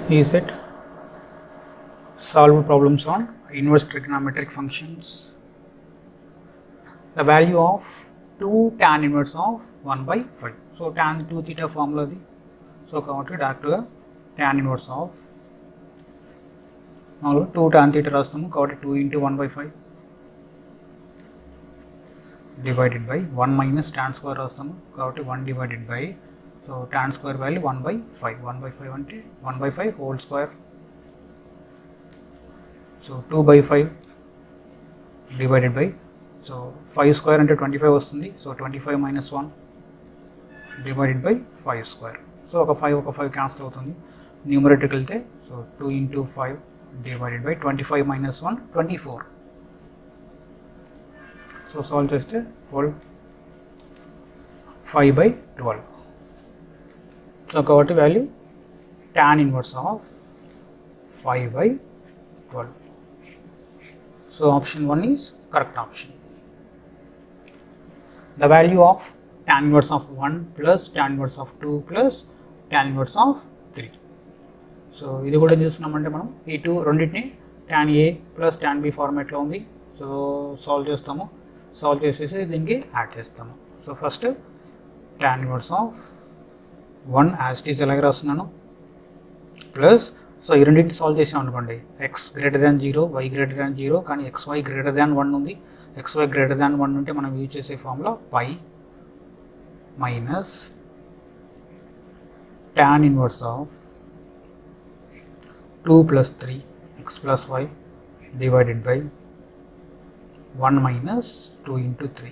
E set solve problems on inverse trigonometric functions. The value of 2 tan inverse of 1 by 5. So tan 2 theta formula the so కాబట్టి డైరెక్ట్గా tan inverse of మామూలుగా two tan theta రాస్తాము కాబట్టి two into one by five divided by one minus tan square రాస్తాము కాబట్టి one divided by so tan square value one by five one by five అంటే one by five whole square so two by five divided by so five square అంటే twenty five వస్తుంది so twenty five minus one divided by five square so ఒక five ఒక five cancel అవుతుంది న్యూమరేటర్కి వెళ్తే so two into five divided by twenty five minus one twenty four so solve చేస్తే twelve five by twelve so కాబట్టి value tan inverse of five by twelve so option one is correct option the value of tan inverse of one plus tan inverse of two plus tan inverse of three so ఇది కూడా ఏం చేస్తున్నామంటే మనం ఈ two రెండింటిని tan A plus tan B ఫార్మేట్లో ఉంది so solve చేస్తాము సాల్వ్ చేసేసి దీనికి యాడ్ చేస్తాము so first tan inverse of one as it is ఎలాగ రాస్తున్నాను ప్లస్ సో ఈ రెండింటిని సాల్వ్ చేసాం అనుకోండి X greater than zero Y greater than zero కానీ X Y greater than one ఉంది X Y greater than one ఉంటే మనం యూజ్ చేసే formula pi minus tan inverse of two plus three X plus Y divided by one minus two into three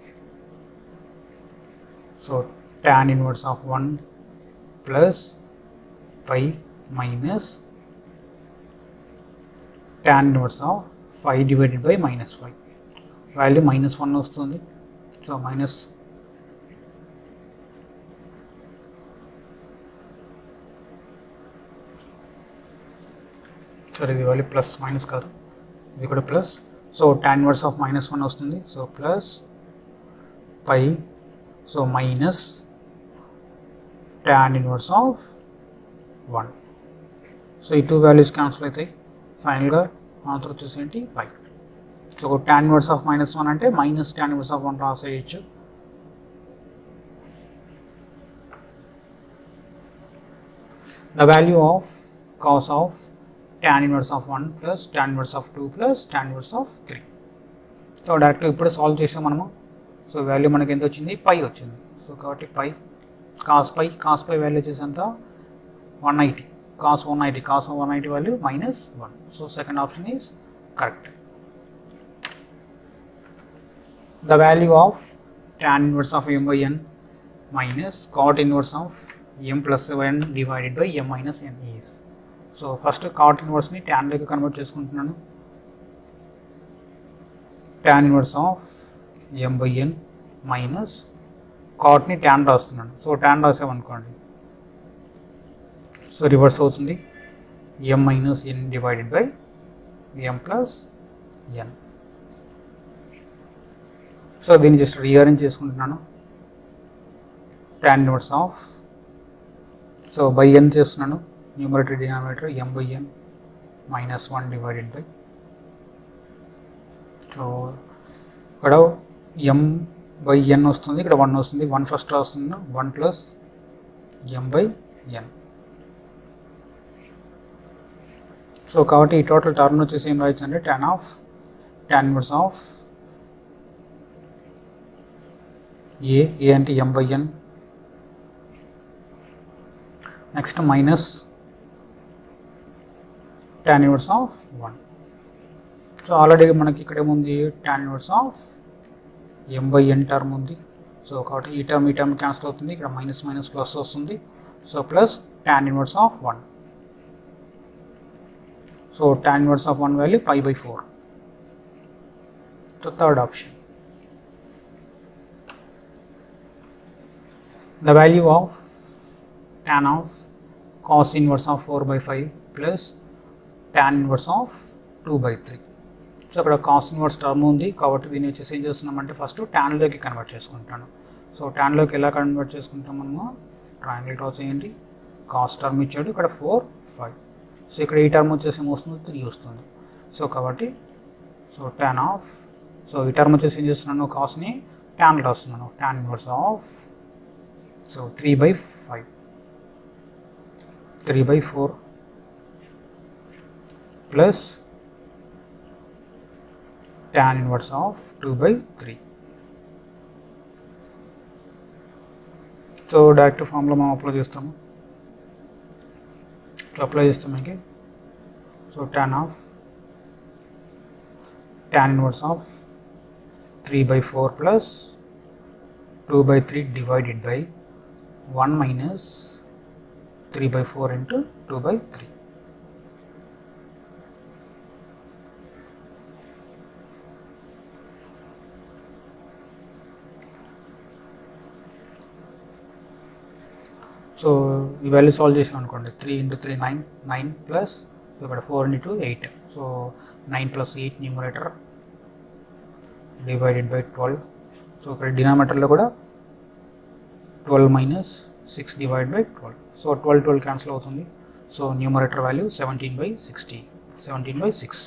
so tan inverse of one plus pi minus tan inverse of five divided by minus five value minus one వస్తుంది so minus సరే ఇది value plus minus కాదు ఇది కూడా plus so tan inverse of minus one వస్తుంది so plus pi so minus tan inverse of one so ఈ two values cancel అవుతాయి ఫైనల్గా ఆన్సర్ వచ్చేసి ఏంటి pi so tan inverse of minus one అంటే minus tan inverse of one రాసేయచ్చు the value of cos of tan inverse of one plus tan inverse of two plus tan inverse of three so direct ఇప్పుడు solve చేసాం మనము so value మనకి ఎంత వచ్చింది పై వచ్చింది so కాబట్టి pi cos pi cos pi value వచ్చేసి ఎంత one eighty cos one eighty cos one eighty value minus one so second option is correct the value of tan inverse of M by N minus cot inverse of M plus N divided by M minus N is so first cot ఇన్వర్స్ని ట్యాన్లోకి convert చేసుకుంటున్నాను tan inverse of M by N minus కాట్ని tan రాస్తున్నాను so tan రాసామనుకోండి so reverse అవుతుంది M minus N divided by M plus N so దీన్ని just rearrange చేసుకుంటున్నాను tan inverse of so by N చేస్తున్నాను numerator denominator M by N minus one divided by so ఇక్కడ M by N వస్తుంది ఇక్కడ one వస్తుంది one first వస్తుంది one plus M by N so కాబట్టి ఈ టోటల్ టర్మ్ వచ్చేసి ఏం రాయొచ్చు అంటే tan of tan inverse of A A అంటే M by N next minus tan inverse of one so already మనకి ఇక్కడ ఏముంది tan inverse of M by N term ఉంది సో కాబట్టి ఈ టర్మ్ ఈ టర్మ్ క్యాన్సిల్ అవుతుంది ఇక్కడ మైనస్ మైనస్ ప్లస్ వస్తుంది so plus tan inverse of one so tan inverse of one value pi by four so third option the value of tan of cos inverse of four by five plus tan inverse of two by three so అక్కడ cos inverse term ఉంది కాబట్టి దీన్ని వచ్చేసి ఏం చేస్తున్నామంటే first ట్యాన్లోకి convert చేసుకుంటాను so ట్యాన్లోకి ఎలా కన్వర్ట్ చేసుకుంటాం మనము ట్రయాంగిల్ డ్రా చేయండి కాస్ టర్మ్ ఇచ్చాడు ఇక్కడ ఫోర్ ఫైవ్ సో ఇక్కడ ఈ టర్మ్ వచ్చేసి ఏమొస్తుంది త్రీ వస్తుంది సో కాబట్టి సో ట్యాన్ ఆఫ్ సో ఈ టర్మ్ వచ్చేసి ఏం చేస్తున్నాను కాస్ని ట్యాన్ రాస్తున్నాను tan inverse of so three by five three by four plus tan inverse of two by three so direct ఫామ్లో మనం అప్లై చేస్తాము సో అప్లై చేస్తాం మనకి so tan of tan inverse of three by four plus two by three divided by one minus three by four into two by three so ఈ value solve చేసాం అనుకోండి three into three nine nine plus ఇక్కడ four into eight so nine plus eight numerator divided by twelve so ఇక్కడ డినామీటర్లో కూడా twelve minus six divide by twelve so twelve twelve cancel అవుతుంది so numerator value seventeen by sixty seventeen by six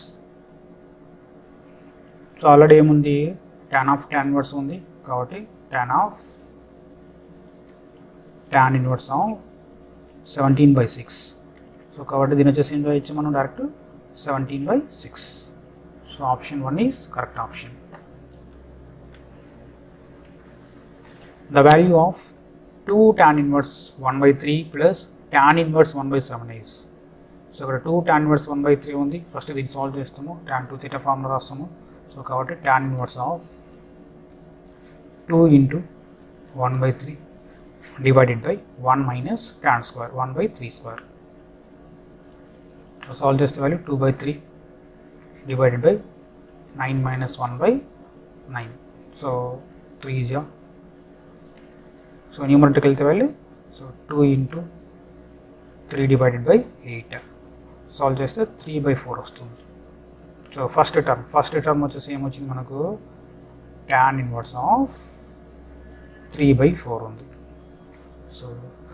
so already ఏముంది tan of tan inverse ఉంది కాబట్టి tan of tan inverse of seventeen by six so కాబట్టి దీని వచ్చేసి ఏం చేయొచ్చు మనం direct seventeen by six so option one is correct option the value of 2 tan inverse 1 by 3 plus tan inverse 1 by 7 is so ఇక్కడ two tan inverse 1 by 3 ఉంది first దీన్ని solve చేస్తాము tan 2 థీటా ఫార్ములా రాస్తాము so కాబట్టి tan inverse of 2 into 1 by 3 divided by 1 minus tan square 1 by 3 square so solve చేస్తే value 2 by 3 divided by 9 minus 1 by 9 so 3 జా so న్యూమరేటర్కి వెళ్తే వెళ్ళి so two into three divided by eight solve చేస్తే three by four వస్తుంది so first term first term వచ్చేసి ఏమొచ్చింది మనకు tan inverse of three by four ఉంది so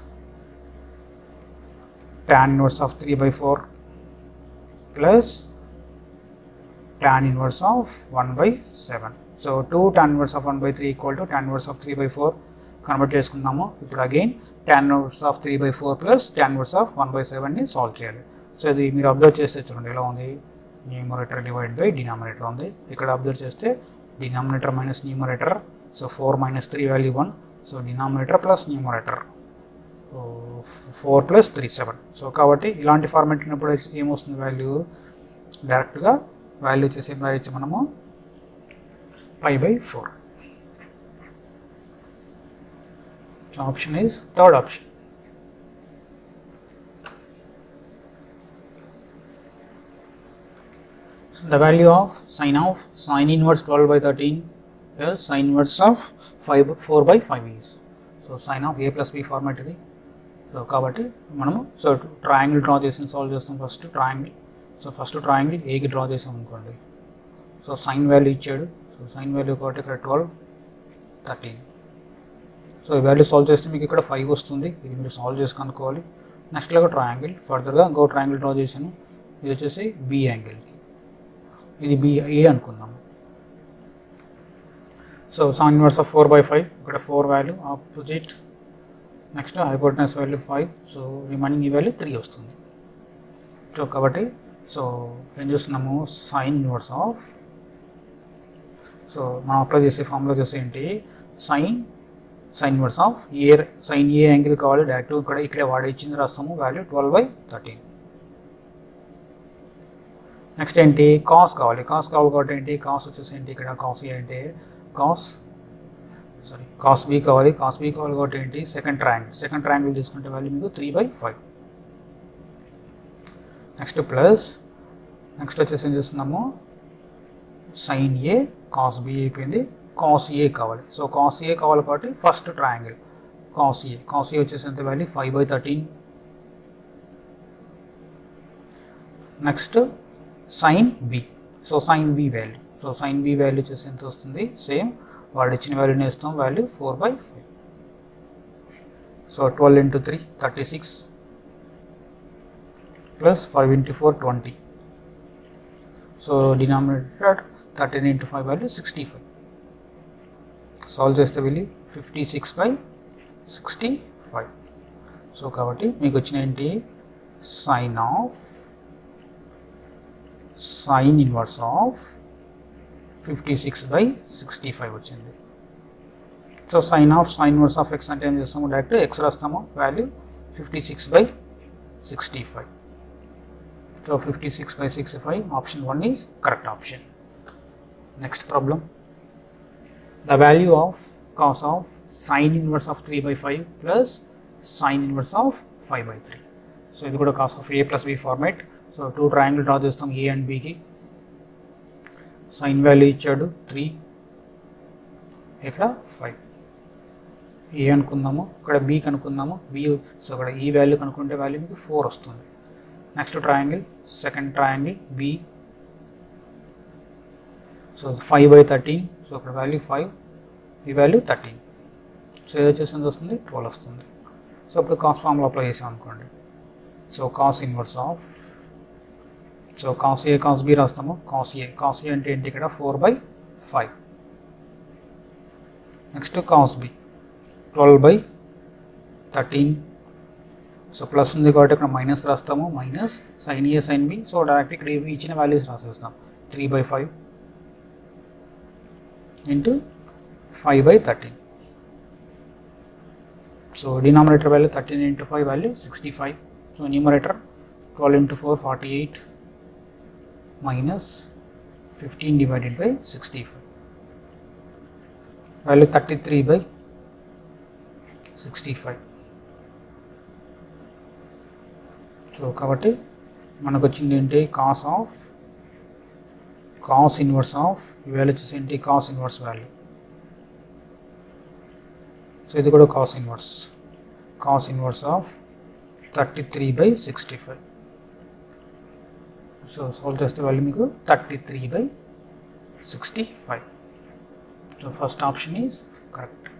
tan inverse of three by four plus tan inverse of 1 by 7 so two tan inverse of 1 by 3 equal to tan inverse of 3 by 4 convert చేసుకుందాము ఇప్పుడు again tan inverse of 3 by 4 ప్లస్ tan inverse of 1 by 7ని solve చేయాలి so ఇది మీరు observe చేస్తే చూడండి ఎలా ఉంది న్యూమరేటర్ డివైడ్ బై డినామినేటర్ ఉంది ఇక్కడ అబ్జర్వ్ చేస్తే denominator minus numerator so four minus three value one so denominator plus numerator four plus three seven so కాబట్టి ఇలాంటి ఫార్మాట్ ఉన్నప్పుడు ఏమొస్తుంది వాల్యూ డైరెక్ట్గా వాల్యూ వచ్చేసి ఏం రాయొచ్చు మనము pi by four so option is third option So the value of sine of sine inverse 12 by 13 plus sine inverse of 5 4 by 5 is. So sine of A plus B format ఇది so కాబట్టి మనము so triangle draw చేసి solve చేస్తాం first triangle so first triangle ఏకి draw చేసాం అనుకోండి so sine value ఇచ్చాడు so sine value కాబట్టి ఇక్కడ ట్వెల్వ్ థర్టీన్ సో ఈ వాల్యూ సాల్వ్ చేస్తే మీకు ఇక్కడ ఫైవ్ వస్తుంది ఇది మీరు సాల్వ్ చేసి కనుక్కోవాలి నెక్స్ట్ లాగా ట్రయాంగిల్ ఫర్దర్గా ఇంకో ట్రయాంగిల్ డ్రా చేశాను ఇది వచ్చేసి బి యాంగిల్కి ఇది బి ఏ అనుకుందాము so sine inverse of four by five ఇక్కడ four value opposite next hypotenuse value five so remaining ఈ వాల్యూ త్రీ వస్తుంది సో కాబట్టి సో ఏం చూస్తున్నాము సైన్ ఇన్వర్స్ ఆఫ్ సో మనం అప్లై చేసే ఫామ్లో చేసే ఏంటి sine sine inverse of A sine A angle కావాలి డైరెక్ట్ ఇక్కడ ఇక్కడే వాడే ఇచ్చింది రాస్తాము value twelve by thirteen next ఏంటి కాస్ కావాలి కాస్ కావాలి కాబట్టి ఏంటి కాస్ వచ్చేసి ఏంటి ఇక్కడ కాస్ ఏ అంటే కాస్ సారీ కాస్ బీ కావాలి కాస్ బీ కావాలి కాబట్టి ఏంటి సెకండ్ ట్రయాంగిల్ సెకండ్ ట్రయాంగిల్ తీసుకుంటే వాల్యూ మీకు three by five next plus next వచ్చేసి ఏం చేస్తున్నాము సైన్ ఏ కాస్ బి అయిపోయింది కాస్ ఏ కావాలి సో కాస్ ఏ కావాలి కాబట్టి first triangle cos A cos A వచ్చేసి ఎంత value five by thirteen next sine B so sine B value so sine B value వచ్చేసి ఎంత వస్తుంది సేమ్ వాడు ఇచ్చిన వాల్యూని వేస్తాం value four by five so twelve into three thirty six plus five into four twenty so denominator thirteen into five value sixty five solve చేస్తే వెళ్ళి fifty six by sixty five so కాబట్టి మీకు వచ్చిన ఏంటి sine of sine inverse of fifty six by sixty five వచ్చింది so sine of sine inverse of X అంటే ఏం చేస్తాము డైరెక్ట్ ఎక్స్ రాస్తాము value fifty six by sixty five so fifty six by sixty five option one is correct option next problem the value of cos of sin inverse of 3 by 5 plus sin inverse of 5 by 3 so ఇది కూడా cos of A plus B format so two triangle draw చేస్తాం A and బికి sine value ఇచ్చాడు three ఇక్కడ five A అనుకుందాము ఇక్కడ B కనుక్కుందాము B so ఇక్కడ ఈ వాల్యూ కనుక్కుంటే వాల్యూ మీకు ఫోర్ వస్తుంది next triangle second triangle B so five by thirteen so ఇక్కడ వాల్యూ ఫైవ్ ఈ వాల్యూ థర్టీన్ సో ఇది వచ్చేసి ఎంత వస్తుంది ట్వెల్వ్ వస్తుంది సో ఇప్పుడు కాస్ ఫార్ములా అప్లై చేసాం అనుకోండి so cos inverse of so cos A cos B రాస్తాము కాస్ ఏ కాస్ ఏ అంటే ఏంటి ఇక్కడ four by five next cos B twelve by thirteen so plus ఉంది కాబట్టి ఇక్కడ మైనస్ రాస్తాము minus sine A sine B so direct ఇక్కడ ఇవి ఇచ్చిన వాల్యూస్ రాసేస్తాం three by five into five by thirteen so denominator value thirteen into five value sixty five so numerator twelve into four forty eight minus fifteen divided by sixty five value thirty three by sixty five so కాబట్టి మనకు వచ్చింది ఏంటి cos of cos inverse of ఈ value వచ్చేసి ఏంటి cos inverse value so ఇది కూడా cos inverse cos inverse of thirty three by sixty five so solve చేస్తే వాల్యూ మీకు thirty three by sixty five so first option is correct